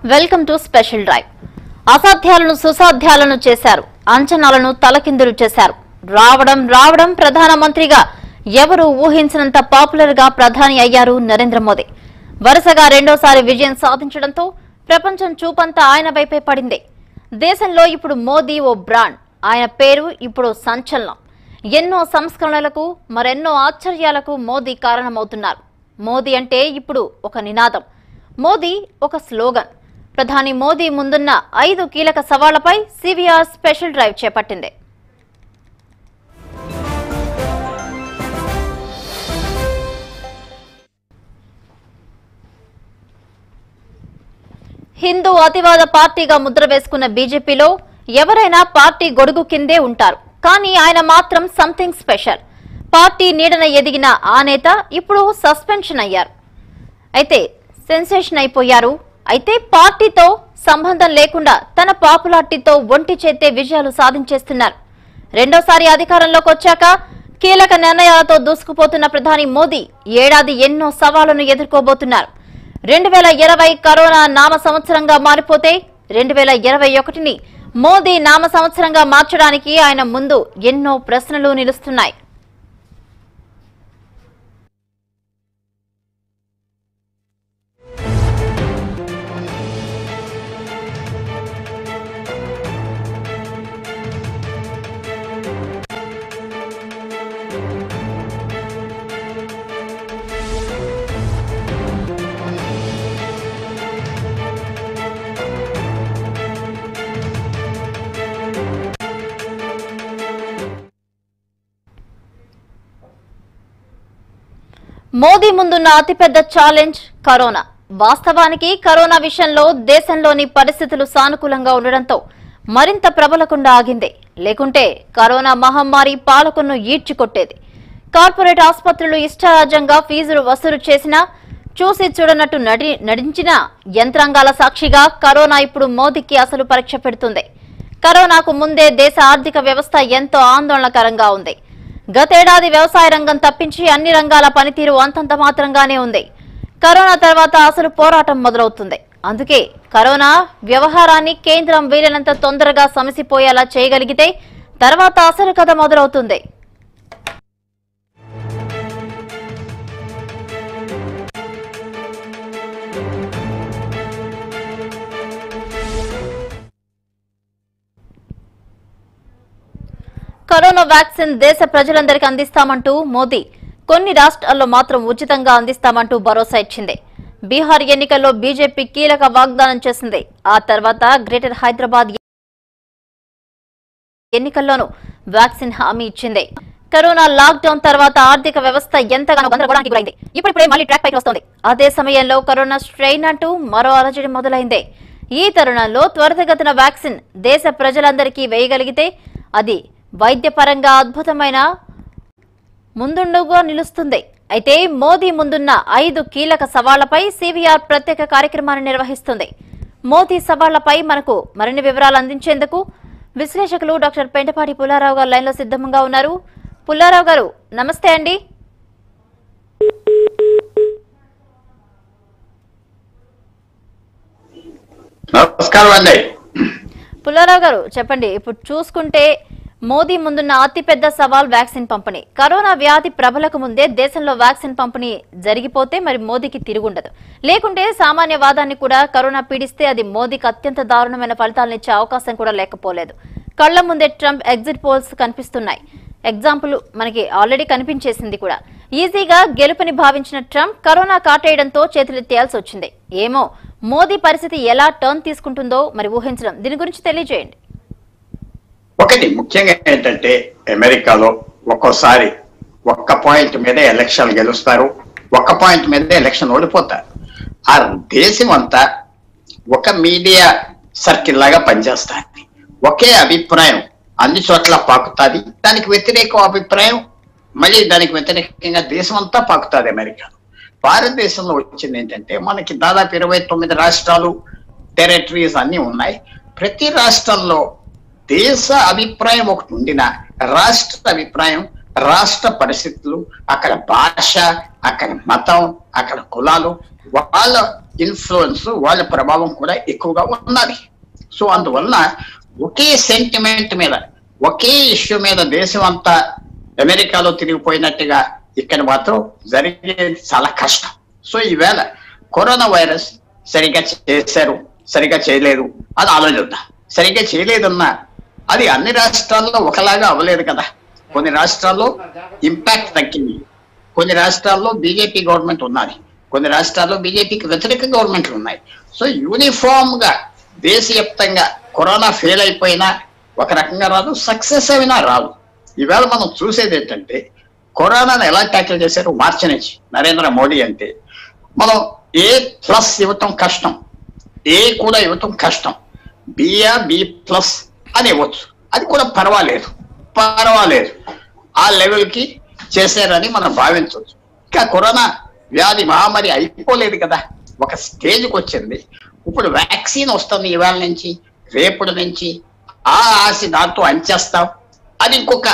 Welcome to special drive అసాధ్యాలను సుసాధ్యాలను చేశారు అంచనాలను తలకిందులు చేశారు రావడం రావడం ప్రధానమంత్రిగా ఎవరు ఊహించినంత పాపులర్ గా ప్రధాని అయ్యారు నరేంద్ర మోదీ వరుసగా రెండోసారి విజయం సాధించడంతో ప్రపంచం చూపంతా ఆయన వైపే పడింది దేశంలో ఇప్పుడు మోదీ ఓ బ్రాండ్ ఆయన పేరు ఇప్పుడు సంచలనం ఎన్నో సంస్కరణలకు మరెన్నో ఆశ్చర్యాలకు మోదీ కారణమవుతున్నారు మోదీ అంటే ఇప్పుడు ఒక నినాదం మోదీ ఒక స్లోగన్ ప్రధాని మోదీ ముందున్న ఐదు కీలక సవాళ్లపై సివిఆర్ స్పెషల్ డ్రైవ్ చేపట్టింది హిందూ అతివాద పార్టీగా ముద్ర వేసుకున్న బీజేపీలో ఎవరైనా పార్టీ గొడుగు కిందే ఉంటారు కానీ ఆయన మాత్రం సంథింగ్ స్పెషల్ పార్టీ నీడన ఎదిగిన ఆ నేత ఇప్పుడు సస్పెన్షన్ అయ్యారు అయితే సెన్సేషన్ అయిపోయారు అయితే పార్టీతో సంబంధం లేకుండా తన పాపులారిటీతో ఒంటి చేతే విజయాలు సాధించేస్తున్నారు రెండోసారి అధికారంలోకి వచ్చాక కీలక నిర్ణయాలతో దూసుకుపోతున్న ప్రధాని మోదీ ఏడాది ఎన్నో సవాళ్లను ఎదుర్కోబోతున్నారు రెండు వేల ఇరవై కరోనా నామ సంవత్సరంగా మారిపోతే రెండు వేల ఇరవై ఒకటిని మోదీ నామ సంవత్సరంగా మార్చడానికి ఆయన ముందు ఎన్నో ప్రశ్నలు నిలుస్తున్నాయి మోదీ ముందున్న అతిపెద్ద ఛాలెంజ్ కరోనా వాస్తవానికి కరోనా విషయంలో దేశంలోని పరిస్థితులు సానుకూలంగా ఉండడంతో మరింత ప్రబలకుండా ఆగింది లేకుంటే కరోనా మహమ్మారి పాలకులను ఈడ్చికొట్టేది కార్పొరేట్ ఆసుపత్రులు ఇష్టారాజ్యంగా ఫీజులు వసూలు చేసినా చూసి చూడనట్టు నడి నడించిన యంత్రాంగాల సాక్షిగా కరోనా ఇప్పుడు మోదీకి అసలు పరీక్ష పెడుతుంది కరోనాకు ముందే దేశ ఆర్థిక వ్యవస్థ ఎంతో ఆందోళనకరంగా ఉంది గతేడాది వ్యవసాయ రంగం తప్పించి అన్ని రంగాల పనితీరు అంతంత మాత్రంగానే ఉంది కరోనా తర్వాత అసలు పోరాటం మొదలవుతుంది అందుకే కరోనా వ్యవహారాన్ని కేంద్రం వీలైనంత తొందరగా సమసిపోయేలా చేయగలిగితే తర్వాత అసలు కథ మొదలవుతుంది కరోనా వ్యాక్సిన్ దేశ ప్రజలందరికీ అందిస్తామంటూ మోదీ కొన్ని రాష్ట్రాల్లో మాత్రం ఉచితంగా అందిస్తామంటూ భరోసా ఇచ్చింది బీహార్ ఎన్నికల్లో బీజేపీ కీలక వాగ్దానం చేసింది ఆ తర్వాత గ్రేటర్ హైదరాబాద్ ఎన్నికల్లోనూ వ్యాక్సిన్ హామీ ఇచ్చింది కరోనా లాక్ డౌన్ తర్వాత ఆర్థిక వ్యవస్థ ఎంతగానో గందరగోళానికి గురైంది ఇప్పుడిప్పుడే మళ్ళీ ట్రాక్ పైకి వస్తోంది అదే సమయంలో కరోనా స్ట్రెయిన్ అంటూ మరో అలజడి మొదలైంది ఈ తరుణంలో త్వరితగతిన వ్యాక్సిన్ దేశ ప్రజలందరికీ వేయగలిగితే అది వైద్యపరంగా అద్భుతమైన ముందుండుగా నిలుస్తుంది అయితే మోదీ ముందున్న ఐదు కీలక సవాళ్లపై సివిఆర్ ప్రత్యేక కార్యక్రమాన్ని నిర్వహిస్తుంది మోదీ సవాళ్లపై మనకు మరిన్ని వివరాలు అందించేందుకు విశ్లేషకులు డాక్టర్ పెంటపాటి పుల్లారావు గారు లైన్లో సిద్ధంగా ఉన్నారు పుల్లారావు గారు నమస్తే అండి నమస్కారం అండి పుల్లారావు గారు చెప్పండి ఇప్పుడు చూసుకుంటే మోదీ ముందున్న అతిపెద్ద సవాల్ వ్యాక్సిన్ పంపిణీ కరోనా వ్యాధి ప్రబలకు ముందే దేశంలో వ్యాక్సిన్ పంపిణీ జరిగిపోతే మరి మోదీకి తిరుగుండదు లేకుంటే సామాన్య వాదాన్ని కూడా కరోనా పీడిస్తే అది మోదీకి అత్యంత దారుణమైన ఫలితాలను ఇచ్చే అవకాశం కూడా లేకపోలేదు కళ్ల ముందే ట్రంప్ ఎగ్జిట్ పోల్స్ కనిపిస్తున్నాయి ఎగ్జాంపుల్ మనకి ఆల్రెడీ కనిపించేసింది కూడా ఈజీగా గెలుపుని భావించిన ట్రంప్ కరోనా కాటేయడంతో చేతులెత్తేయాల్సి వచ్చింది ఏమో మోదీ పరిస్థితి ఎలా టర్న్ తీసుకుంటుందో మరి ఊహించడం దీని గురించి తెలియజేయండి ఒకటి ముఖ్యంగా ఏంటంటే అమెరికాలో ఒక్కోసారి ఒక్క పాయింట్ మీద ఎలక్షన్ గెలుస్తారు ఒక్క పాయింట్ మీద ఎలక్షన్ ఓడిపోతారు ఆ దేశం అంతా ఒక మీడియా సర్కిల్ లాగా పనిచేస్తుంది ఒకే అభిప్రాయం అన్ని చోట్ల పాకుతుంది దానికి వ్యతిరేక అభిప్రాయం మళ్ళీ దానికి వ్యతిరేకంగా దేశం అంతా పాకుతుంది అమెరికా భారతదేశంలో వచ్చింది ఏంటంటే మనకి దాదాపు ఇరవై తొమ్మిది రాష్ట్రాలు టెరిటరీస్ అన్ని ఉన్నాయి ప్రతి రాష్ట్రంలో దేశ అభిప్రాయం ఒకటి ఉండిన రాష్ట్ర అభిప్రాయం రాష్ట్ర పరిస్థితులు అక్కడ భాష అక్కడ మతం అక్కడ కులాలు వాళ్ళ ఇన్ఫ్లుయెన్స్ వాళ్ళ ప్రభావం కూడా ఎక్కువగా ఉన్నది సో అందువలన ఒకే సెంటిమెంట్ మీద ఒకే ఇష్యూ మీద దేశం అంతా అమెరికాలో తిరిగిపోయినట్టుగా ఇక్కడ మాత్రం జరిగేది చాలా కష్టం సో ఈవేళ కరోనా వైరస్ సరిగ్గా చేశారు సరిగ్గా చేయలేదు అది ఆలోచిద్దాం సరిగ్గా చేయలేదన్నా అది అన్ని రాష్ట్రాల్లో ఒకలాగా అవ్వలేదు కదా కొన్ని రాష్ట్రాల్లో ఇంపాక్ట్ తగ్గింది కొన్ని రాష్ట్రాల్లో బీజేపీ గవర్నమెంట్ ఉన్నది కొన్ని రాష్ట్రాల్లో బీజేపీకి వ్యతిరేక గవర్నమెంట్లు ఉన్నాయి సో యూనిఫామ్ గా దేశవ్యాప్తంగా కరోనా ఫెయిల్ అయిపోయినా ఒక రకంగా రాదు సక్సెస్ అయినా రాదు ఈవేళ మనం చూసేది ఏంటంటే కరోనాను ఎలా ట్యాకిల్ చేశారు మార్చి నుంచి నరేంద్ర మోడీ అంటే మనం ఏ ప్లస్ ఇవ్వటం కష్టం ఏ కూడా ఇవ్వటం కష్టం బిఆ బి ప్లస్ అని ఇవ్వచ్చు అది కూడా పర్వాలేదు పర్వాలేదు ఆ లెవెల్ కి చేశారని మనం భావించవచ్చు ఇంకా కరోనా వ్యాధి మహమ్మారి అయిపోలేదు కదా ఒక స్టేజ్కి వచ్చింది ఇప్పుడు వ్యాక్సిన్ వస్తుంది ఇవాళ నుంచి రేపటి నుంచి ఆ ఆశ దాంతో అంచేస్తాం అది ఇంకొక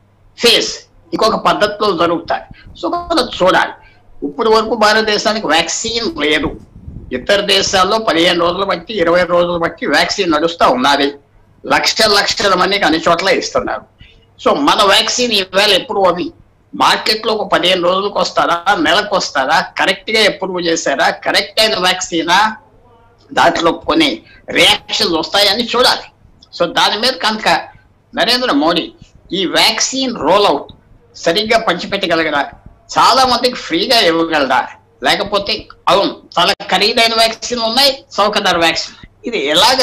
ఫేస్ ఇంకొక పద్ధతిలో జరుగుతాయి సో మనం చూడాలి ఇప్పుడు వరకు భారతదేశానికి వ్యాక్సిన్ లేదు ఇతర దేశాల్లో పదిహేను రోజులు బట్టి ఇరవై రోజులు బట్టి వ్యాక్సిన్ నడుస్తూ ఉన్నది లక్షల లక్షల మందికి అన్ని చోట్ల ఇస్తున్నారు సో మన వ్యాక్సిన్ ఈవేళ ఎప్పుడు అవి మార్కెట్ లో ఒక పదిహేను రోజులకు వస్తారా నెలకు వస్తారా కరెక్ట్ గా ఎప్పుడు చేశారా కరెక్ట్ అయిన వ్యాక్సినా దాంట్లో కొన్ని రియాక్షన్స్ వస్తాయని చూడాలి సో దాని మీద కనుక నరేంద్ర మోడీ ఈ వ్యాక్సిన్ రోల్ అవుట్ సరిగ్గా పంచిపెట్టగలగరా చాలా మందికి ఫ్రీగా ఇవ్వగలరా లేకపోతే అవును చాలా ఖరీదైన వ్యాక్సిన్ ఉన్నాయి సౌకర్య వ్యాక్సిన్ ఇది ఎలాగ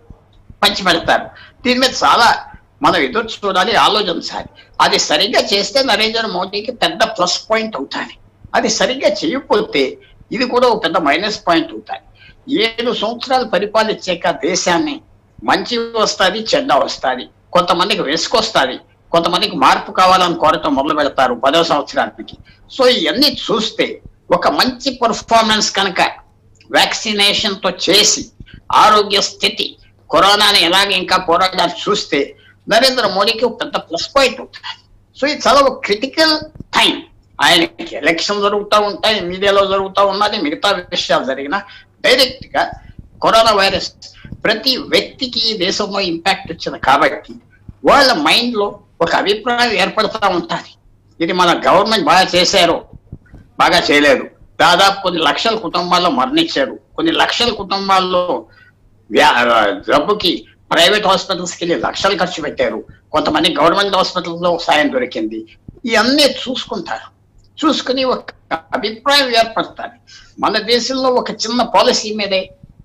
పంచిపెడతారు దీని మీద చాలా మనం ఎదురు చూడాలి ఆలోచించాలి అది సరిగ్గా చేస్తే నరేంద్ర మోడీకి పెద్ద ప్లస్ పాయింట్ అవుతాయి అది సరిగ్గా చేయకపోతే ఇది కూడా ఒక పెద్ద మైనస్ పాయింట్ అవుతాయి ఏడు సంవత్సరాలు పరిపాలించాక దేశాన్ని మంచి వస్తుంది చెడ్డ వస్తుంది కొంతమందికి వస్తుంది కొంతమందికి మార్పు కావాలని కోరటం మొదలు పెడతారు పదో సంవత్సరానికి సో ఇవన్నీ చూస్తే ఒక మంచి పర్ఫార్మెన్స్ కనుక వ్యాక్సినేషన్ తో చేసి ఆరోగ్య స్థితి కరోనాని ఎలాగ ఇంకా పోరాడాలి చూస్తే నరేంద్ర మోడీకి ఒక పెద్ద ప్లస్ పాయింట్ అవుతుంది సో ఇది చాలా ఒక క్రిటికల్ టైం ఆయనకి ఎలక్షన్ జరుగుతూ ఉంటాయి మీడియాలో జరుగుతూ ఉన్నది మిగతా విషయాలు జరిగిన డైరెక్ట్ గా కరోనా వైరస్ ప్రతి వ్యక్తికి ఈ దేశంలో ఇంపాక్ట్ వచ్చింది కాబట్టి వాళ్ళ మైండ్ లో ఒక అభిప్రాయం ఏర్పడుతూ ఉంటుంది ఇది మన గవర్నమెంట్ బాగా చేశారు బాగా చేయలేదు దాదాపు కొన్ని లక్షల కుటుంబాల్లో మరణించారు కొన్ని లక్షల కుటుంబాల్లో వ్యా- జబ్బుకి ప్రైవేట్ హాస్పిటల్స్కి వెళ్ళి లక్షలు ఖర్చు పెట్టారు కొంతమంది గవర్నమెంట్ హాస్పిటల్స్ లో సాయం దొరికింది ఇవన్నీ చూసుకుంటారు చూసుకుని ఒక అభిప్రాయం ఏర్పడతారు మన దేశంలో ఒక చిన్న పాలసీ మీదే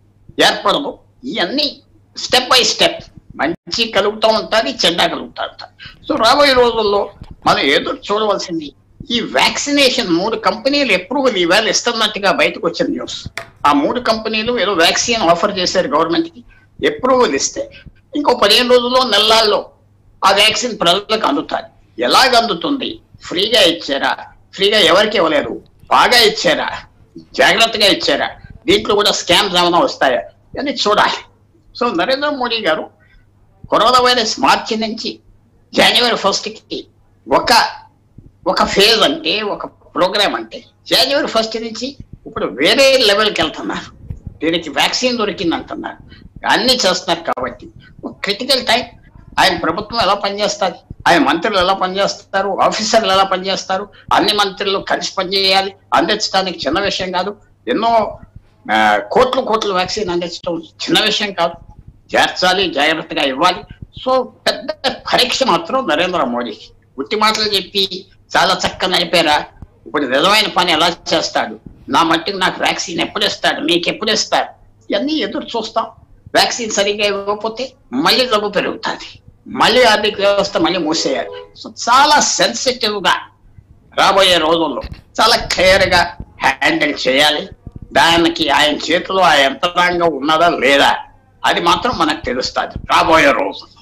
ఏర్పడదు ఇవన్నీ స్టెప్ బై స్టెప్ మంచి కలుగుతూ ఉంటుంది చెడ్డ కలుగుతూ ఉంటుంది సో రాబోయే రోజుల్లో మనం ఎదురు చూడవలసింది ఈ వ్యాక్సినేషన్ మూడు కంపెనీలు అప్రూవల్ ఈవేళ ఇస్తున్నట్టుగా బయటకు వచ్చిన న్యూస్ ఆ మూడు కంపెనీలు ఏదో వ్యాక్సిన్ ఆఫర్ చేశారు గవర్నమెంట్ కి అప్రూవల్ ఇస్తే ఇంకో పదిహేను రోజుల్లో నెలల్లో ఆ వ్యాక్సిన్ ప్రజలకు అందుతుంది ఎలాగ అందుతుంది ఫ్రీగా ఇచ్చారా ఫ్రీగా ఎవరికి ఇవ్వలేదు బాగా ఇచ్చారా జాగ్రత్తగా ఇచ్చారా దీంట్లో కూడా స్కామ్స్ ఏమైనా వస్తాయా అని చూడాలి సో నరేంద్ర మోడీ గారు కరోనా వైరస్ మార్చి నుంచి జనవరి ఫస్ట్ కి ఒక ఒక ఫేజ్ అంటే ఒక ప్రోగ్రామ్ అంటే జనవరి ఫస్ట్ నుంచి ఇప్పుడు వేరే లెవెల్కి వెళ్తున్నారు దీనికి వ్యాక్సిన్ దొరికింది అంటున్నారు అన్ని చేస్తున్నారు కాబట్టి క్రిటికల్ టైం ఆయన ప్రభుత్వం ఎలా పనిచేస్తుంది ఆయన మంత్రులు ఎలా పనిచేస్తారు ఆఫీసర్లు ఎలా పనిచేస్తారు అన్ని మంత్రులు కలిసి పనిచేయాలి అందించడానికి చిన్న విషయం కాదు ఎన్నో ఆ, కోట్లు కోట్ల వ్యాక్సిన్ అందించడం చిన్న విషయం కాదు చేర్చాలి జాగ్రత్తగా ఇవ్వాలి సో పెద్ద పరీక్ష మాత్రం నరేంద్ర మోడీకి ఉట్టి మాటలు చెప్పి చాలా చక్కగా అయిపోయారా ఇప్పుడు నిజమైన పని ఎలా చేస్తాడు నా మట్టికి నాకు వ్యాక్సిన్ ఎప్పుడు ఇస్తాడు మీకు ఎప్పుడు ఇస్తాడు ఇవన్నీ ఎదురు చూస్తాం వ్యాక్సిన్ సరిగ్గా ఇవ్వకపోతే మళ్ళీ జబ్బు పెరుగుతుంది మళ్ళీ ఆర్థిక వ్యవస్థ మళ్ళీ మూసేయాలి సో చాలా సెన్సిటివ్ గా రాబోయే రోజుల్లో చాలా క్లియర్ గా హ్యాండిల్ చేయాలి దానికి ఆయన చేతిలో ఆ యంత్రాంగం ఉన్నదా లేదా అది మాత్రం మనకు తెలుస్తుంది రాబోయే రోజుల్లో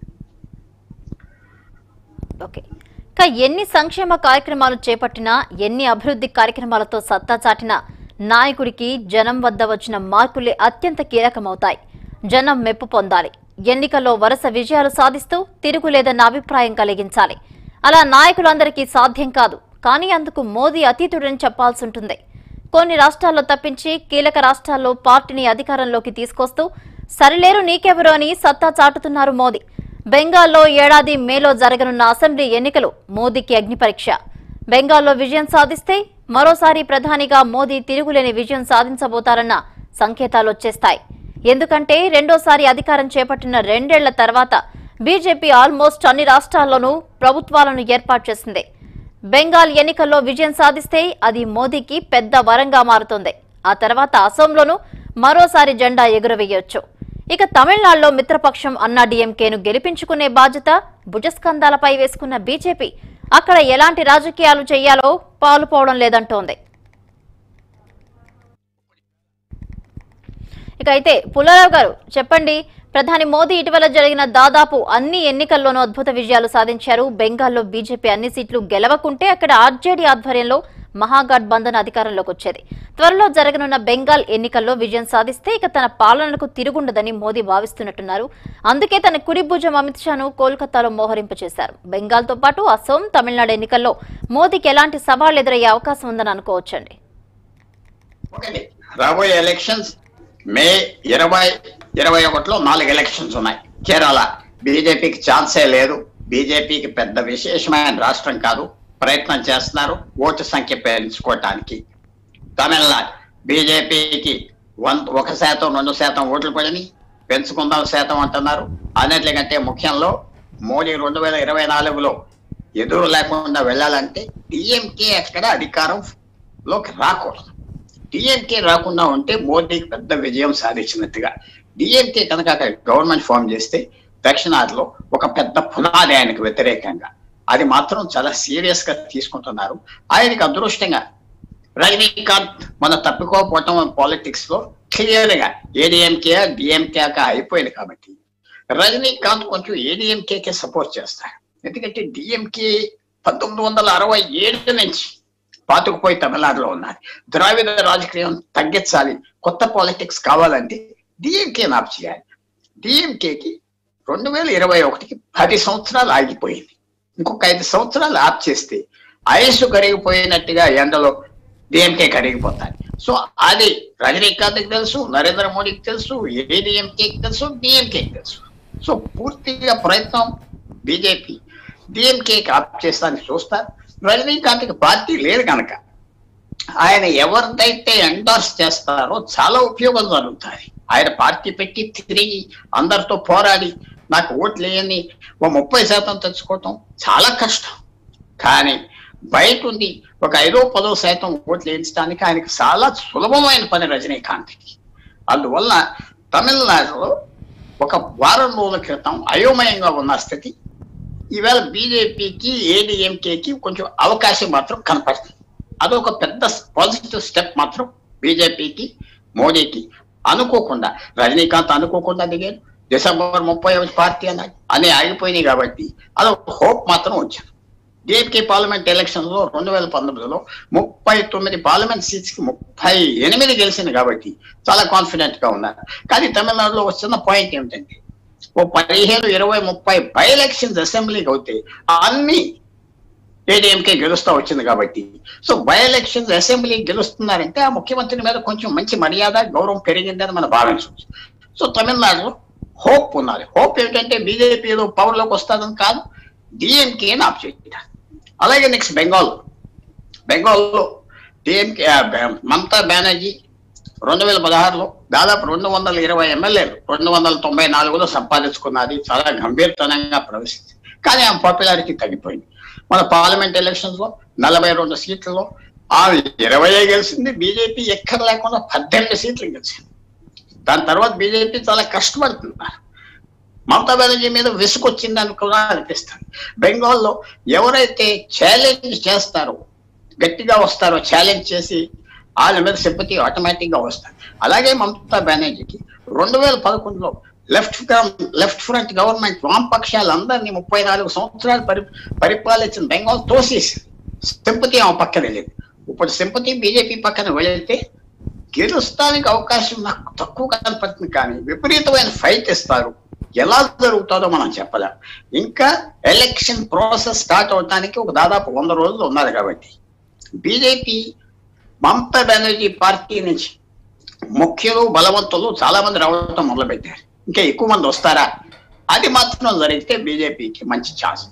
ఓకే ఇక ఎన్ని సంక్షేమ కార్యక్రమాలు చేపట్టినా ఎన్ని అభివృద్ధి కార్యక్రమాలతో సత్తా చాటినా నాయకుడికి జనం వద్ద వచ్చిన మార్కులే అత్యంత కీలకమవుతాయి జనం మెప్పు పొందాలి ఎన్నికల్లో వరుస విజయాలు సాధిస్తూ తిరుగులేదన్న అభిప్రాయం కలిగించాలి అలా నాయకులందరికీ సాధ్యం కాదు కానీ అందుకు మోదీ అతీతుడని చెప్పాల్సి ఉంటుంది కొన్ని రాష్ట్రాల్లో తప్పించి కీలక రాష్ట్రాల్లో పార్టీని అధికారంలోకి తీసుకొస్తూ సరిలేరు నీకెవరు అని సత్తా చాటుతున్నారు మోదీ బెంగాల్లో ఏడాది మేలో జరగనున్న అసెంబ్లీ ఎన్నికలు మోదీకి అగ్నిపరీక్ష బెంగాల్లో విజయం సాధిస్తే మరోసారి ప్రధానిగా మోదీ తిరుగులేని విజయం సాధించబోతారన్న సంకేతాలు వచ్చేస్తాయి ఎందుకంటే రెండోసారి అధికారం చేపట్టిన రెండేళ్ల తర్వాత బీజేపీ ఆల్మోస్ట్ అన్ని రాష్ట్రాల్లోనూ ప్రభుత్వాలను ఏర్పాటు చేసింది బెంగాల్ ఎన్నికల్లో విజయం సాధిస్తే అది మోదీకి పెద్ద వరంగా మారుతుంది ఆ తర్వాత అసోంలోనూ మరోసారి జెండా ఎగురవేయొచ్చు ఇక తమిళనాడులో మిత్రపక్షం అన్నా డీఎంకేను గెలిపించుకునే బాధ్యత భుజస్కంధాలపై వేసుకున్న బీజేపీ అక్కడ ఎలాంటి రాజకీయాలు చేయాలో పాలుపోవడం లేదంటోంది ఇక అయితే పుల్లారావు గారు చెప్పండి ప్రధాని మోదీ ఇటీవల జరిగిన దాదాపు అన్ని ఎన్నికల్లోనూ అద్భుత విజయాలు సాధించారు బెంగాల్లో బీజేపీ అన్ని సీట్లు గెలవకుంటే అక్కడ ఆర్జేడీ ఆధ్వర్యంలో మహాగఠబంధన్ అధికారంలోకి వచ్చేది త్వరలో జరగనున్న బెంగాల్ ఎన్నికల్లో విజయం సాధిస్తే ఇక తన పాలనకు తిరుగుండదని మోదీ భావిస్తున్నట్టున్నారు అందుకే తన కుడి భుజం అమిత్ షాను కోల్కతాలో మోహరింపు చేశారు బెంగాల్తో పాటు అసోం తమిళనాడు ఎన్నికల్లో మోదీకి ఎలాంటి సవాళ్లు ఎదురయ్యే అవకాశం ఉందని అనుకోవచ్చండి ఒకటి రాబోయే ఎలక్షన్స్ మే ఇరవై ఇరవై ఒకటిలో నాలుగు ఎలక్షన్స్ ఉన్నాయి కేరళ బీజేపీకి ఛాన్సే లేదు బీజేపీకి పెద్ద విశేషమైన రాష్ట్రం కాదు ప్రయత్నం చేస్తున్నారు ఓటు సంఖ్య పెంచుకోవటానికి తమిళనాడు బీజేపీకి వన్ ఒక శాతం రెండు శాతం ఓట్లు పడని పెంచుకుందాం శాతం అంటున్నారు అన్నిటికంటే ముఖ్యంలో మోడీ రెండు వేల ఇరవై నాలుగులో ఎదురు లేకుండా వెళ్ళాలంటే డిఎంకే ఎక్కడ అధికారంలోకి రాకూడదు డిఎంకే రాకుండా ఉంటే మోదీకి పెద్ద విజయం సాధించినట్టుగా డిఎంకే కనుక అక్కడ గవర్నమెంట్ ఫామ్ చేస్తే దక్షిణాదిలో ఒక పెద్ద పునాది ఆయనకు వ్యతిరేకంగా అది మాత్రం చాలా సీరియస్ గా తీసుకుంటున్నారు ఆయనకి అదృష్టంగా రజనీకాంత్ మన తప్పుకోపోవటం పాలిటిక్స్ లో క్లియర్ గా ఏడిఎంకే డిఎంకే అయిపోయింది కాబట్టి రజనీకాంత్ కొంచెం ఏడిఎంకేకే సపోర్ట్ చేస్తారు ఎందుకంటే డిఎంకే పంతొమ్మిది వందల అరవై ఏడు నుంచి పాతుకుపోయి తమిళనాడులో ఉన్నారు ద్రావిడ రాజకీయం తగ్గించాలి కొత్త పాలిటిక్స్ కావాలంటే డిఎంకే నాప్ చేయాలి డిఎంకేకి రెండు వేల ఇరవై ఒకటికి పది సంవత్సరాలు ఆగిపోయింది ఇంకొక ఐదు సంవత్సరాలు ఆప్ చేస్తే ఆయుష్ కరిగిపోయినట్టుగా ఎండలో డిఎంకే కరిగిపోతాయి సో అది రజనీకాంత్కి తెలుసు నరేంద్ర మోడీకి తెలుసు ఏడిఎంకేకి తెలుసు డిఎంకేకి తెలుసు సో పూర్తిగా ప్రయత్నం బీజేపీ డిఎంకేకి ఆప్ చేస్తానికి చూస్తారు రజనీకాంత్కి పార్టీ లేదు కనుక ఆయన ఎవరిదైతే ఎండార్స్ చేస్తారో చాలా ఉపయోగం జరుగుతుంది ఆయన పార్టీ పెట్టి తిరిగి అందరితో పోరాడి నాకు ఓట్లు వేయని ఓ ముప్పై శాతం తెచ్చుకోవటం చాలా కష్టం కానీ బయట ఉంది ఒక ఐదో పదో శాతం ఓట్లు వేయించడానికి ఆయనకి చాలా సులభమైన పని రజనీకాంత్కి అందువల్ల తమిళనాడులో ఒక వారం రోజుల క్రితం అయోమయంగా ఉన్న స్థితి ఈవేళ బీజేపీకి ఏడీఎంకేకి కొంచెం అవకాశం మాత్రం కనపడుతుంది అదొక పెద్ద పాజిటివ్ స్టెప్ మాత్రం బీజేపీకి మోడీకి అనుకోకుండా రజనీకాంత్ అనుకోకుండా దిగాడు డిసెంబర్ ముప్పై పార్టీ అన్నాడు అని ఆగిపోయినాయి కాబట్టి అదొక హోప్ మాత్రం వచ్చింది డిఎంకే పార్లమెంట్ ఎలక్షన్ లో రెండు వేల పంతొమ్మిదిలో ముప్పై తొమ్మిది పార్లమెంట్ సీట్స్ కి ముప్పై ఎనిమిది గెలిచింది కాబట్టి చాలా కాన్ఫిడెంట్ గా ఉన్నారు కానీ తమిళనాడులో వచ్చిన పాయింట్ ఏమిటంటే ఓ పదిహేను ఇరవై ముప్పై బై ఎలక్షన్స్ అసెంబ్లీకి అవుతే అన్ని ఏడీఎంకే గెలుస్తా వచ్చింది కాబట్టి సో బై ఎలక్షన్స్ అసెంబ్లీ గెలుస్తున్నారంటే ఆ ముఖ్యమంత్రి మీద కొంచెం మంచి మర్యాద గౌరవం పెరిగిందని మనం భావించవచ్చు సో తమిళనాడులో హోప్ ఉన్నది హోప్ ఏంటంటే బీజేపీ ఏదో పవర్ లోకి వస్తుందని కాదు డిఎంకే ఆప్ చేయడం అలాగే నెక్స్ట్ బెంగాల్ బెంగాల్లో డిఎంకే మమతా బెనర్జీ రెండు వేల పదహారులో దాదాపు రెండు వందల ఇరవై ఎమ్మెల్యేలు రెండు వందల తొంభై నాలుగులో సంపాదించుకున్నది చాలా గంభీరతనంగా ప్రవేశించింది కానీ ఆమె పాపులారిటీ తగ్గిపోయింది మన పార్లమెంట్ ఎలక్షన్స్ లో నలభై రెండు సీట్లలో ఆమె ఇరవై గెలిచింది బీజేపీ ఎక్కడ లేకుండా పద్దెనిమిది సీట్లు గెలిచింది దాని తర్వాత బీజేపీ చాలా కష్టపడుతున్నారు మమతా బెనర్జీ మీద విసుకొచ్చిందని కూడా అనిపిస్తుంది బెంగాల్లో ఎవరైతే ఛాలెంజ్ చేస్తారో గట్టిగా వస్తారో ఛాలెంజ్ చేసి వాళ్ళ మీద సింపతి ఆటోమేటిక్ గా వస్తారు అలాగే మమతా బెనర్జీకి రెండు వేల పదకొండులో లెఫ్ట్ లెఫ్ట్ ఫ్రంట్ గవర్నమెంట్ వామపక్షాలందరినీ ముప్పై నాలుగు సంవత్సరాలు పరి పరిపాలించిన బెంగాల్ తోసేసి సింపతి ఆమె పక్కన వెళ్ళింది ఇప్పుడు సింపతి బీజేపీ పక్కన వెళితే గెలుస్తానికి అవకాశం నాకు తక్కువ కనపడుతుంది కానీ విపరీతమైన ఫైట్ ఇస్తారు ఎలా జరుగుతుందో మనం చెప్పలేం ఇంకా ఎలక్షన్ ప్రాసెస్ స్టార్ట్ అవడానికి ఒక దాదాపు వంద రోజులు ఉన్నది కాబట్టి బీజేపీ మమతా బెనర్జీ పార్టీ నుంచి ముఖ్యులు బలవంతులు చాలా మంది రావడం మొదలుపెట్టారు ఇంకా ఎక్కువ మంది వస్తారా అది మాత్రం జరిగితే బీజేపీకి మంచి ఛాన్స్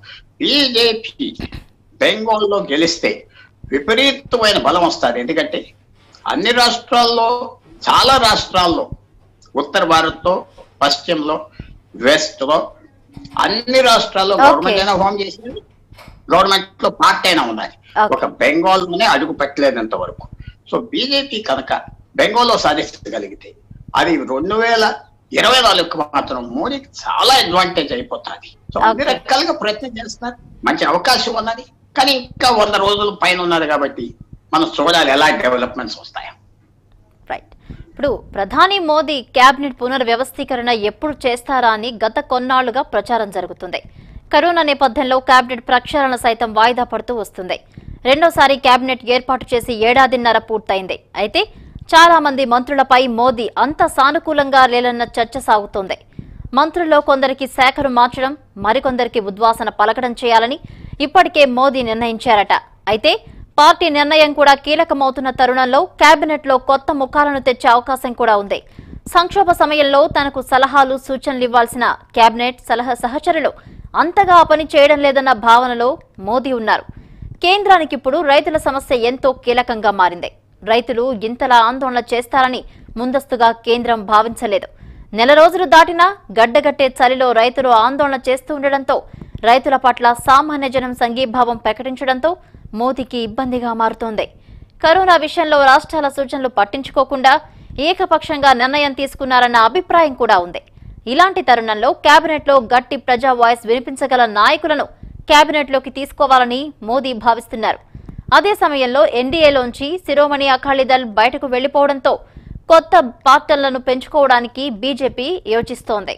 బీజేపీ బెంగాల్లో గెలిస్తే విపరీతమైన బలం వస్తుంది ఎందుకంటే అన్ని రాష్ట్రాల్లో చాలా రాష్ట్రాల్లో ఉత్తర భారత్లో పశ్చిమలో వెస్ట్ లో అన్ని రాష్ట్రాల్లో Okay. గవర్నమెంట్ అయినా ఫామ్ చేసింది గవర్నమెంట్ లో పార్టీ అయినా ఉన్నది Okay. ఒక బెంగాల్ లోనే అడుగు పెట్టలేనంత వరకు సో బీజేపీ కనుక బెంగాల్లో సాధించగలిగితే అది రెండు వేల ఇరవై నాలుగుకి మాత్రం మోడీకి చాలా అడ్వాంటేజ్ అయిపోతుంది సో అన్ని Okay. రకాలుగా ప్రయత్నం చేస్తున్నారు మంచి అవకాశం ఉన్నది కానీ ఇంకా వంద రోజుల పైన ఉన్నది కాబట్టి మనం చూడాలి ఎలా డెవలప్మెంట్స్ వస్తాయో రైట్ ఇప్పుడు ప్రధాని మోదీ కేబినెట్ పునర్వ్యవస్థీకరణ ఎప్పుడు చేస్తారా అని గత కొన్నాళ్లుగా ప్రచారం జరుగుతుంది కరోనా నేపథ్యంలో కేబినెట్ ప్రక్షాళన సైతం వాయిదా పడుతూ వస్తుంది రెండోసారి కేబినెట్ ఏర్పాటు చేసి ఏడాదిన్నర పూర్తయింది అయితే చాలా మంది మంత్రులపై మోదీ అంత సానుకూలంగా లేలన్న చర్చ సాగుతోంది మంత్రుల్లో కొందరికి శాఖను మార్చడం మరికొందరికి ఉద్వాసన పలకడం చేయాలని ఇప్పటికే మోదీ నిర్ణయించారట అయితే పార్టీ నిర్ణయం కూడా కీలకమవుతున్న తరుణంలో కేబినెట్ లో కొత్త ముఖాలను తెచ్చే అవకాశం కూడా ఉంది సంక్షోభ సమయంలో తనకు సలహాలు సూచనలు ఇవ్వాల్సిన కేబినెట్ సలహా సహచరులు అంతగా ఆ పని చేయడం లేదన్న భావనలో మోదీ ఉన్నారు కేంద్రానికి ఇప్పుడు రైతుల సమస్య ఎంతో కీలకంగా మారింది రైతులు ఇంతలా ఆందోళన చేస్తారని ముందస్తుగా కేంద్రం భావించలేదు నెల రోజులు దాటినా గడ్డగట్టే చలిలో రైతులు ఆందోళన చేస్తూ ఉండడంతో రైతుల పట్ల సామాన్య జనం సంఘీభావం ప్రకటించడంతో మోదీకి ఇబ్బందిగా మారుతోంది కరోనా విషయంలో రాష్ట్రాల సూచనలు పట్టించుకోకుండా ఏకపక్షంగా నిర్ణయం తీసుకున్నారన్న అభిప్రాయం కూడా ఉంది ఇలాంటి తరుణంలో కేబినెట్లో గట్టి ప్రజా వాయిస్ వినిపించగల నాయకులను కేబినెట్లోకి తీసుకోవాలని మోదీ భావిస్తున్నారు అదే సమయంలో ఎన్డీఏలోంచి శిరోమణి అకాలీదళ్ బయటకు వెళ్లిపోవడంతో కొత్త పార్టీలను పెంచుకోవడానికి బీజేపీ యోచిస్తోంది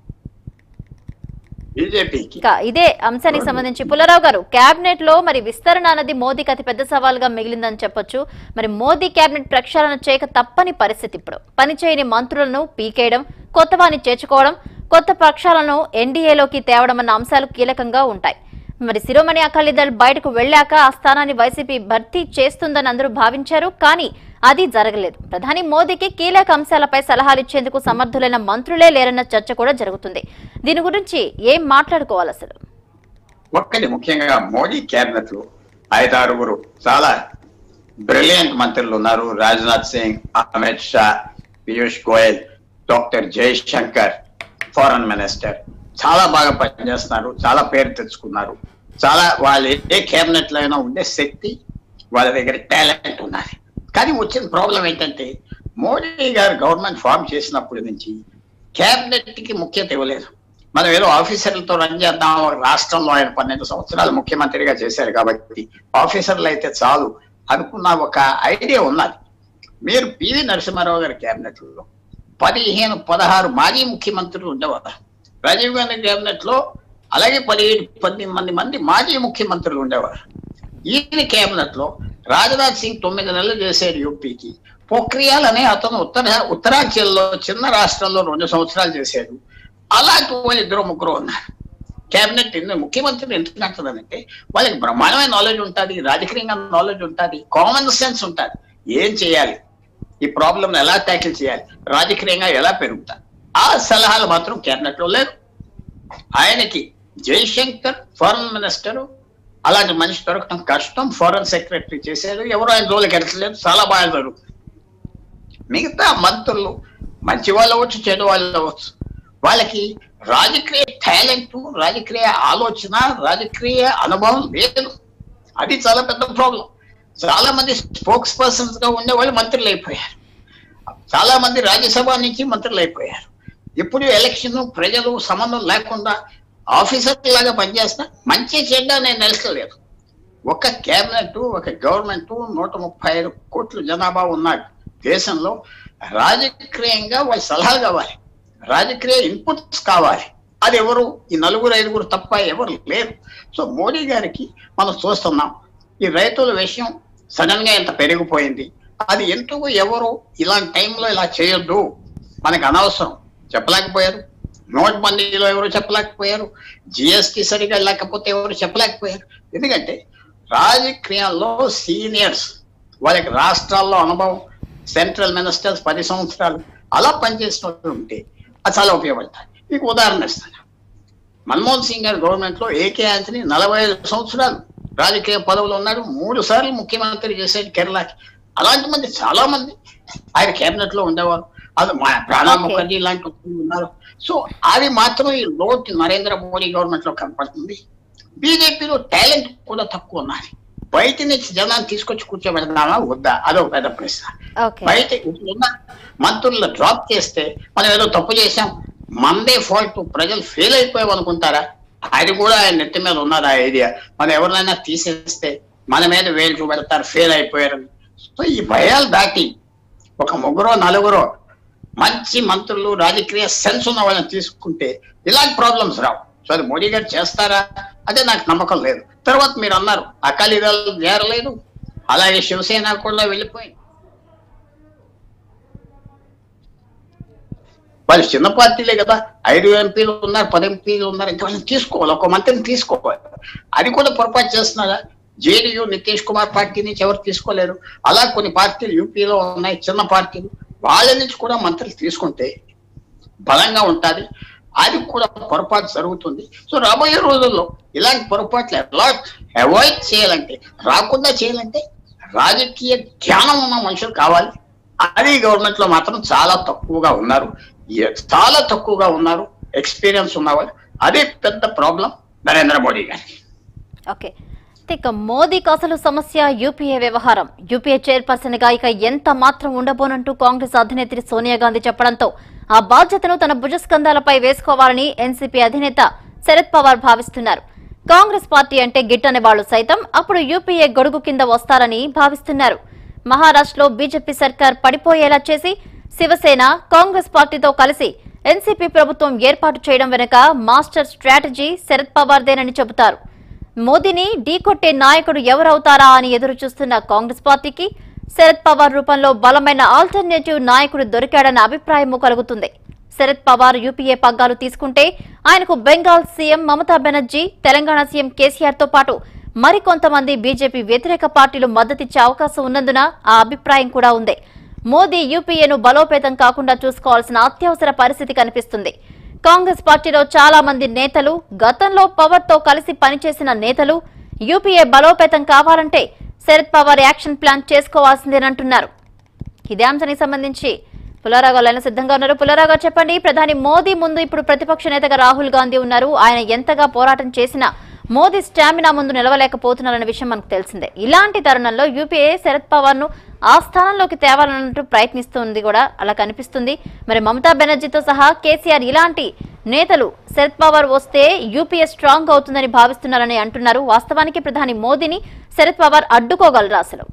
బీజేపీకి ఇక ఇదే అంశానికి సంబంధించి పుల్లారావు గారు కేబినెట్ లో మరి విస్తరణ అన్నది మోదీకి అతి పెద్ద సవాల్గా మిగిలిందని చెప్పొచ్చు మరి మోదీ కేబినెట్ ప్రక్షాళన చేయక తప్పని పరిస్థితి ఇప్పుడు పనిచేయని మంత్రులను పీకేయడం కొత్త వారిని చేర్చుకోవడం కొత్త పక్షాలను ఎన్డీఏలోకి తేవడం అన్న అంశాలు కీలకంగా ఉంటాయి మరి శిరోమణి అకాలీదళ్ బయటకు వెళ్ళాక ఆ స్థానాన్ని వైసీపీ భర్తీ చేస్తుందని అందరూ భావించారు కానీ అది జరగలేదు ప్రధాని మోదీకి కీలక అంశాలపై సలహాలు ఇచ్చేందుకు సమర్థులైన మంత్రులే లేరన్న చర్చ కూడా జరుగుతుంది దీని గురించి ఏం మాట్లాడుకోవాలి అసలు ఒక్కటి ముఖ్యంగా మోడీ కేబినెట్ లో ఐదారుగురు చాలా బ్రిలియంట్ మంత్రులు ఉన్నారు Rajnath Singh Amit Shah Piyush Goyal doctor Jaishankar foreign minister చాలా బాగా పనిచేస్తున్నారు చాలా పేరు తెచ్చుకున్నారు చాలా వాళ్ళు ఏ కేబినెట్ లో అయినా ఉండే శక్తి వాళ్ళ దగ్గర టాలెంట్ ఉన్నది కానీ వచ్చిన ప్రాబ్లం ఏంటంటే మోడీ గారు గవర్నమెంట్ ఫామ్ చేసినప్పటి నుంచి కేబినెట్ కి ముఖ్యత ఇవ్వలేదు మనం ఏదో ఆఫీసర్లతో రన్ చేద్దాం ఒక రాష్ట్రంలో ఆయన పన్నెండు సంవత్సరాలు ముఖ్యమంత్రిగా చేశారు కాబట్టి ఆఫీసర్లు అయితే చాలు అనుకున్న ఒక ఐడియా ఉన్నది మీరు పివి నరసింహారావు గారి కేబినెట్ లో పదిహేను పదహారు మాజీ ముఖ్యమంత్రులు ఉండేవారు రాజీవ్ గాంధీ కేబినెట్ లో అలాగే పదిహేడు పద్దెనిమిది మంది మంది మాజీ ముఖ్యమంత్రులు ఉండేవారు ఈయన కేబినెట్ లో రాజ్నాథ్ సింగ్ తొమ్మిది నెలలు చేశారు యూపీకి పొక్రియాల్ అనే అతను ఉత్తర ఉత్తరాంచల్లో చిన్న రాష్ట్రంలో రెండు సంవత్సరాలు చేశాడు అలాంటి వాళ్ళు ఇద్దరు ముగ్గురు ఉన్నారు కేబినెట్ ఎన్ని ముఖ్యమంత్రులు ఎందుకు నచ్చదంటే వాళ్ళకి బ్రహ్మాండమైన నాలెడ్జ్ ఉంటుంది రాజకీయంగా నాలెడ్జ్ ఉంటుంది కామన్ సెన్స్ ఉంటుంది ఏం చేయాలి ఈ ప్రాబ్లం ఎలా ట్యాకిల్ చేయాలి రాజకీయంగా ఎలా పెరుగుతారు ఆ సలహాలు మాత్రం కేబినెట్ లో లేవు ఆయనకి జయశంకర్ ఫారెన్ మినిస్టర్ అలాంటి మనిషి దొరకడం కష్టం ఫారెన్ సెక్రటరీ చేశారు ఎవరు ఆయన జోలికి ఎడతలేదు చాలా బాగా జరుగుతుంది మిగతా మంత్రులు మంచి వాళ్ళు అవ్వచ్చు చెడు వాళ్ళు అవ్వచ్చు వాళ్ళకి రాజకీయ టాలెంట్ రాజకీయ ఆలోచన రాజకీయ అనుభవం లేదు అది చాలా పెద్ద ప్రాబ్లం చాలా మంది స్పోక్స్ పర్సన్స్ గా ఉండే వాళ్ళు మంత్రులు అయిపోయారు చాలా మంది రాజ్యసభ నుంచి మంత్రులు అయిపోయారు ఇప్పుడు ఎలక్షన్ ప్రజలు సంబంధం లేకుండా ఆఫీసర్ లాగా పనిచేస్తా మంచి చెడ్డ నేను నిలకలేదు ఒక కేబినెట్ ఒక గవర్నమెంట్ నూట ముప్పై ఐదు కోట్ల జనాభా ఉన్నాడు దేశంలో రాజకీయంగా వాళ్ళ సలహాలు కావాలి రాజకీయ ఇన్పుట్స్ కావాలి అది ఎవరు ఈ నలుగురు ఐదుగురు తప్ప ఎవరు లేరు సో మోడీ గారికి మనం చూస్తున్నాం ఈ రైతుల విషయం సడన్ గా ఎంత పెరిగిపోయింది అది ఎందుకు ఎవరు ఇలాంటి టైంలో ఇలా చేయొద్దు మనకు అనవసరం చెప్పలేకపోయారు నోట్బందీలో ఎవరు చెప్పలేకపోయారు జిఎస్టి సరిగా లేకపోతే ఎవరు చెప్పలేకపోయారు ఎందుకంటే రాజకీయాల్లో సీనియర్స్ వాళ్ళకి రాష్ట్రాల్లో అనుభవం సెంట్రల్ మినిస్టర్స్ పది సంవత్సరాలు అలా పనిచేసిన వాళ్ళు ఉంటే అది చాలా ఉపయోగపడతాయి మీకు ఉదాహరణ ఇస్తాను మన్మోహన్ సింగ్ గారి గవర్నమెంట్ లో ఏకే ఆంటనీ నలభై ఐదు సంవత్సరాలు రాజకీయ పదవులు ఉన్నాడు మూడు సార్లు ముఖ్యమంత్రి చేశాడు కేరళకి అలాంటి మంది చాలా మంది ఆయన కేబినెట్ లో ఉండేవారు అది మా ప్రణబ్ Okay. ముఖర్జీ లాంటి వాళ్ళు ఉన్నారు సో అది మాత్రం ఈ లోటు నరేంద్ర మోడీ గవర్నమెంట్ లో కనపడుతుంది బీజేపీలో టాలెంట్ కూడా తక్కువ ఉన్నది బయట నుంచి జనాన్ని తీసుకొచ్చి కూర్చోబెడదామా వద్దా అదొక పెద్ద ప్రశ్న ఓకే బయట ఉన్న మంత్రులను డ్రాప్ చేస్తే మనం ఏదో తప్పు చేశాం మందే ఫాల్ట్ ప్రజలు ఫెయిల్ అయిపోయాం అనుకుంటారా అది కూడా ఆయన నెత్తి మీద ఉన్నది ఆ ఐడియా మనం ఎవరినైనా తీసేస్తే మన మీద వేలు చూపెడతారు ఫెయిల్ అయిపోయారని సో ఈ భయాలు దాటి ఒక ముగ్గురో నలుగురో మంచి మంత్రులు రాజకీయ సెన్స్ ఉన్న వాళ్ళని తీసుకుంటే ఇలాంటి ప్రాబ్లమ్స్ రావు సో అది మోడీ గారు చేస్తారా అదే నాకు నమ్మకం లేదు తర్వాత మీరు అన్నారు అకాలీదళం చేరలేదు అలాగే శివసేన కూడా వెళ్ళిపోయింది వాళ్ళు చిన్న పార్టీలే కదా ఐదు ఎంపీలు ఉన్నారు పది ఎంపీలు ఉన్నారు ఇంకా వాళ్ళని తీసుకోవాలి ఒక మంత్రిని తీసుకోవాలి అది కూడా పొరపాటు చేస్తున్నారా జేడీయూ నితీష్ కుమార్ పార్టీ నుంచి ఎవరు తీసుకోలేరు అలా కొన్ని పార్టీలు యూపీలో ఉన్నాయి చిన్న పార్టీలు వాళ్ళ నుంచి కూడా మంత్రులు తీసుకుంటే బలంగా ఉంటుంది అది కూడా పొరపాటు జరుగుతుంది సో రాబోయే రోజుల్లో ఇలాంటి పొరపాట్లు ఎలా అవాయిడ్ చేయాలంటే రాకుండా చేయాలంటే రాజకీయ జ్ఞానం ఉన్న మనుషులు కావాలి అది గవర్నమెంట్ లో మాత్రం చాలా తక్కువగా ఉన్నారు ఎ- చాలా తక్కువగా ఉన్నారు ఎక్స్పీరియన్స్ ఉన్నవాళ్ళు అదే పెద్ద ప్రాబ్లం నరేంద్ర మోడీ గారికి ఓకే అయితే ఇక మోదీకి అసలు సమస్య యూపీఏ వ్యవహారం యూపీఏ చైర్పర్సన్ గా ఇక ఎంత మాత్రం ఉండబోనంటూ కాంగ్రెస్ అధినేత్రి సోనియా గాంధీ చెప్పడంతో ఆ బాధ్యతను తన భుజస్కంధాలపై వేసుకోవాలని ఎన్సీపీ అధినేత శరద్ పవార్ భావిస్తున్నారు కాంగ్రెస్ పార్టీ అంటే గిట్టని వాళ్లు సైతం అప్పుడు యూపీఏ గొడుగు కింద వస్తారని భావిస్తున్నారు మహారాష్ట్రలో బీజేపీ సర్కార్ పడిపోయేలా చేసి శివసేన కాంగ్రెస్ పార్టీతో కలిసి ఎన్సీపీ ప్రభుత్వం ఏర్పాటు చేయడం వెనుక మాస్టర్ స్ట్రాటజీ శరద్ పవార్దేనని చెబుతారు మోదీని ఢీకొట్టే నాయకుడు ఎవరవుతారా అని ఎదురు చూస్తున్న కాంగ్రెస్ పార్టీకి శరద్ పవార్ రూపంలో బలమైన ఆల్టర్నేటివ్ నాయకుడు దొరికాడన్న అభిప్రాయం కలుగుతుంది శరద్ పవార్ యూపీఏ పగ్గాలు తీసుకుంటే ఆయనకు Bengal CM Mamata Banerjee Telangana CM KCR తో పాటు మరికొంతమంది బీజేపీ వ్యతిరేక పార్టీలు మద్దతిచ్చే అవకాశం ఉన్నందున ఆ అభిప్రాయం కూడా ఉంది మోదీ యూపీఏను బలోపేతం కాకుండా చూసుకోవాల్సిన అత్యవసర పరిస్థితి కనిపిస్తుంది కాంగ్రెస్ పార్టీలో చాలా మంది నేతలు గతంలో పవర్ తో కలిసి పనిచేసిన నేతలు యూపీఏ బలోపేతం కావాలంటే శరద్ పవార్ యాక్షన్ ప్లాన్ చేసుకోవాల్సిందేనంటున్నారు ఇదే అంశానికి సంబంధించి పుల్లారావు గారు లైన్లో సిద్ధంగా ఉన్నారు పుల్లారావు గారు చెప్పండి ప్రధాని మోదీ ముందు ఇప్పుడు ప్రతిపక్ష నేతగా రాహుల్ గాంధీ ఉన్నారు ఆయన ఎంతగా పోరాటం చేసినా మోదీ స్టామినా ముందు నిలవలేకపోతున్నారనే విషయం మనకు తెలిసిందే ఇలాంటి తరుణంలో యూపీఏ శరద్ పవార్ ను ఆ స్థానంలోకి తేవాలన్నట్టు ప్రయత్నిస్తుంది కూడా అలా కనిపిస్తుంది మరి మమతా బెనర్జీతో సహా కేసీఆర్ ఇలాంటి నేతలు శరద్ పవార్ వస్తే యూపీఏ స్ట్రాంగ్ అవుతుందని భావిస్తున్నారని అంటున్నారు వాస్తవానికి ప్రధాని మోదీని శరద్ పవార్ అడ్డుకోగలరా అసలు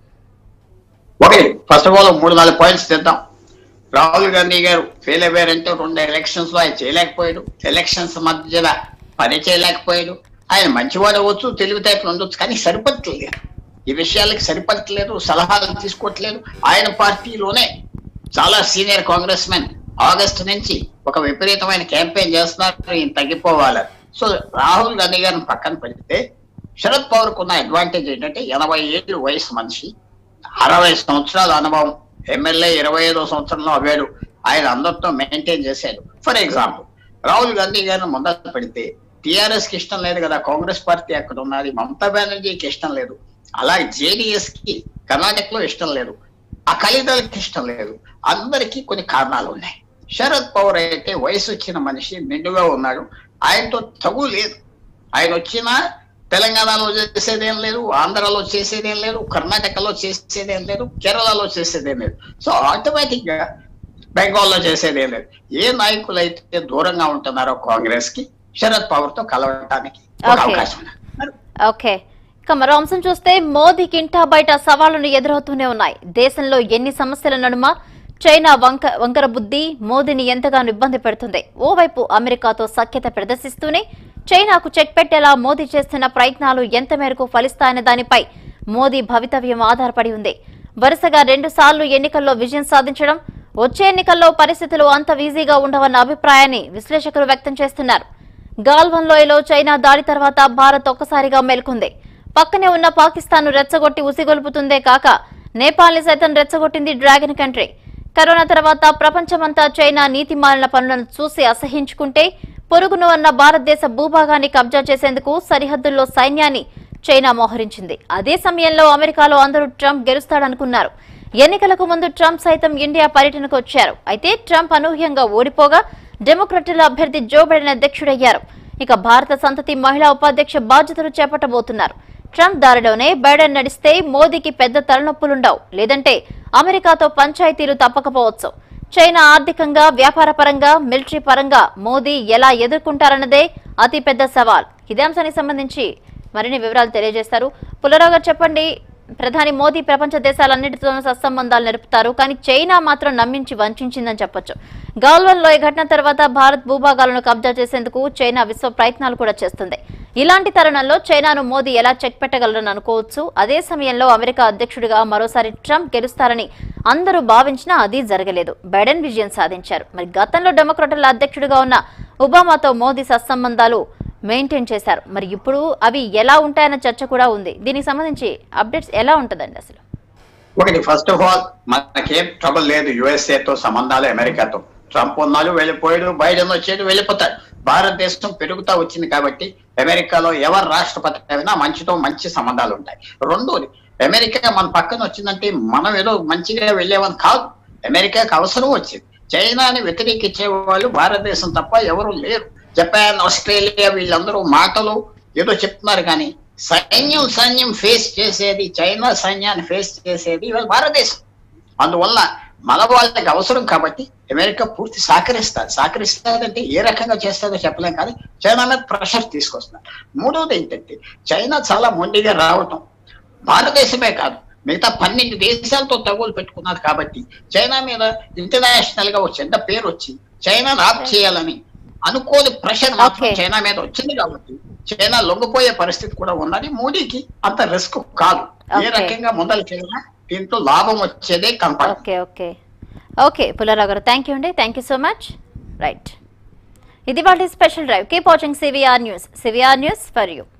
ఓకే ఫస్ట్ ఆఫ్ ఆల్ మూడు నాలుగు పాయింట్స్ తెద్దాం రాహుల్ గాంధీ గారు ఫెయిల్ అయ్యారంటే రెండు ఎలక్షన్స్ లో ఆయన చేయలేకపోయాడు ఎలక్షన్స్ మధ్యన పని చేయలేకపోయాడు ఆయన మంచివాడు అవ్వచ్చు తెలివితేటలు ఉండొచ్చు కానీ సరిపడట్లేదు ఈ విషయాలకి సరిపడట్లేదు సలహాలు తీసుకోవట్లేదు ఆయన పార్టీలోనే చాలా సీనియర్ కాంగ్రెస్ మెన్ ఆగస్టు నుంచి ఒక విపరీతమైన క్యాంపెయిన్ చేస్తున్నారు ఈయన తగ్గిపోవాలి సో రాహుల్ గాంధీ గారిని పక్కన పెడితే శరద్ పవార్ ఉన్న అడ్వాంటేజ్ ఏంటంటే ఎనభై ఏళ్ళు వయసు మనిషి అరవై సంవత్సరాల అనుభవం ఎమ్మెల్యే ఇరవై ఐదో సంవత్సరంలో అవ్వాడు ఆయన అందరితో మెయింటైన్ చేశాడు ఫర్ ఎగ్జాంపుల్ రాహుల్ గాంధీ గారిని ముందర పెడితే టిఆర్ఎస్ కి ఇష్టం లేదు కదా కాంగ్రెస్ పార్టీ అక్కడ ఉన్నది మమతా బెనర్జీకి ఇష్టం లేదు అలాగే జేడిఎస్ కి కర్ణాటకలో ఇష్టం లేదు అకాలీదళకి ఇష్టం లేదు అందరికీ కొన్ని కారణాలు ఉన్నాయి శరద్ పవార్ అయితే వయసు వచ్చిన మనిషి నిండుగా ఉన్నాడు ఆయనతో తగు లేదు ఆయన వచ్చినా తెలంగాణలో చేసేదేం లేదు ఆంధ్రాలో చేసేదేం లేదు కర్ణాటకలో చేసేదేం లేదు కేరళలో చేసేదేం లేదు సో ఆటోమేటిక్ గా బెంగాల్లో చేసేదేం లేదు ఏ నాయకులు అయితే దూరంగా ఉంటున్నారో కాంగ్రెస్ కి శరద్ పవార్ తో కలవటానికి ఒక Okay. అవకాశం ఉంది మరి ఓకే ఇక మరో అంశం చూస్తే మోదీకి ఇంటా బయట సవాళ్లను ఎదురవుతూనే ఉన్నాయి దేశంలో ఎన్ని సమస్యల నడుమ చైనా వంక వంకర బుద్ధి మోదీని ఎంతగానో ఇబ్బంది పెడుతుంది ఓవైపు అమెరికాతో సఖ్యత ప్రదర్శిస్తూనే చైనాకు చెక్ పెట్టేలా మోదీ చేస్తున్న ప్రయత్నాలు ఎంత మేరకు ఫలిస్తాయనే దానిపై మోదీ భవితవ్యం ఆధారపడి ఉంది వరుసగా రెండు సార్లు ఎన్నికల్లో విజయం సాధించడం వచ్చే ఎన్నికల్లో పరిస్థితులు అంత ఈజీగా ఉండవన్న అభిప్రాయాన్ని విశ్లేషకులు వ్యక్తం చేస్తున్నారు గాల్వన్ లోయలో చైనా దాడి తర్వాత భారత్ ఒక్కసారిగా మేల్కొంది పక్కనే ఉన్న పాకిస్తాన్ రెచ్చగొట్టి ఉసిగొల్పుతుందే కాక నేపాల్ని సైతం రెచ్చగొట్టింది డ్రాగన్ కంట్రీ కరోనా తర్వాత ప్రపంచమంతా చైనా నీతి మాలిన పనులను చూసి అసహించుకుంటే పొరుగును ఉన్న భారతదేశ భూభాగాన్ని కబ్జా చేసేందుకు సరిహద్దుల్లో సైన్యాన్ని చైనా మోహరించింది అదే సమయంలో అమెరికాలో అందరూ ట్రంప్ గెలుస్తాడనుకున్నారు ఎన్నికలకు ముందు ట్రంప్ సైతం ఇండియా పర్యటనకు వచ్చారు అయితే ట్రంప్ అనూహ్యంగా ఓడిపోగా డెమోక్రటుల అభ్యర్థి జో బైడెన్ అధ్యక్షుడయ్యారు ఇక భారత సంతతి మహిళా ఉపాధ్యక్ష బాధ్యతలు చేపట్టబోతున్నారు ట్రంప్ దారిలోనే బైడెన్ నడిస్తే మోదీకి పెద్ద తలనొప్పులుండవు లేదంటే అమెరికాతో పంచాయతీలు తప్పకపోవచ్చు చైనా ఆర్థికంగా వ్యాపారపరంగా మిలిటరీ పరంగా మోదీ ఎలా ఎదుర్కొంటారన్నదే అతిపెద్ద సవాల్ ఇదే అంశానికి సంబంధించి మరిన్ని వివరాలు తెలియజేస్తారు పుల్లారావు గారు చెప్పండి ప్రధాని మోదీ ప్రపంచ దేశాలన్నిటితోనూ సత్సంబంధాలు నెరుపుతారు కానీ చైనా మాత్రం నమ్మించి వంచిందని చెప్పొచ్చు గాల్వన్ లో ఈ ఘటన తర్వాత భారత్ భూభాగాలను కబ్జా చేసేందుకు చైనా విశ్వ ప్రయత్నాలు కూడా చేస్తుంది ఇలాంటి తరుణంలో చైనాను మోదీ ఎలా చెక్ పెట్టగలరని అనుకోవచ్చు అదే సమయంలో అమెరికా అధ్యక్షుడిగా మరోసారి ట్రంప్ గెలుస్తారని అందరూ భావించినా అది జరగలేదు బైడెన్ విజయం సాధించారు మరి గతంలో డెమోక్రటుల అధ్యక్షుడిగా ఉన్న ఒబామాతో మోదీ సత్సంబంధాలు మెయింటైన్ చేశారు మరి ఇప్పుడు అవి ఎలా ఉంటాయన్న చర్చ కూడా ఉంది దీనికి సంబంధించి అప్డేట్స్ ఎలా ఉంటుందండి అసలు ఒకటి ఫస్ట్ ఆఫ్ ఆల్ మనకేం ట్రబుల్ లేదు USA తో సంబంధాలు అమెరికాతో ట్రంప్ ఉన్నాడు వెళ్ళిపోయాడు బైడెన్ వచ్చేది వెళ్ళిపోతాడు భారతదేశం పెరుగుతా వచ్చింది కాబట్టి అమెరికాలో ఎవరు రాష్ట్రపతి అయినా మంచితో మంచి సంబంధాలు ఉంటాయి రెండోది అమెరికా మన పక్కన వచ్చిందంటే మనం ఏదో మంచిగా వెళ్ళేవని కాదు అమెరికాకి అవసరం వచ్చింది చైనాని వ్యతిరేకించే వాళ్ళు భారతదేశం తప్ప ఎవరు లేరు జపాన్ ఆస్ట్రేలియా వీళ్ళందరూ మాటలు ఏదో చెప్తున్నారు కానీ సైన్యం సైన్యం ఫేస్ చేసేది చైనా సైన్యాన్ని ఫేస్ చేసేది ఇవాళ భారతదేశం అందువల్ల మన వాళ్ళకి అవసరం కాబట్టి అమెరికా పూర్తి సహకరిస్తారు సహకరిస్తాదంటే ఏ రకంగా చేస్తుందో చెప్పలేం కానీ చైనా మీద ప్రెషర్ తీసుకొస్తున్నారు మూడవది ఏంటంటే చైనా చాలా మొండిగా రావటం భారతదేశమే కాదు మిగతా పన్నెండు దేశాలతో తగులు పెట్టుకున్నారు కాబట్టి చైనా మీద ఇంటర్నేషనల్ గా ఒక చెడ్డ పేరు వచ్చి చైనాను ఆఫ్ చేయాలని అనుకోని ప్రెషర్ మాత్రం Okay. చైనా మీద వచ్చింది కాబట్టి చైనా లొంగిపోయే పరిస్థితి కూడా ఉన్నది మోడీకి అంత రిస్క్ కాదు ఏ Okay. రకంగా మొదలు చేయాలా దీంట్లో లాభం వచ్చేదే కనపడదు okay okay okay Pullarao garu thank you అండి thank you so much right ఇది వాళ్ళ special drive keep watching CVR news CVR news for you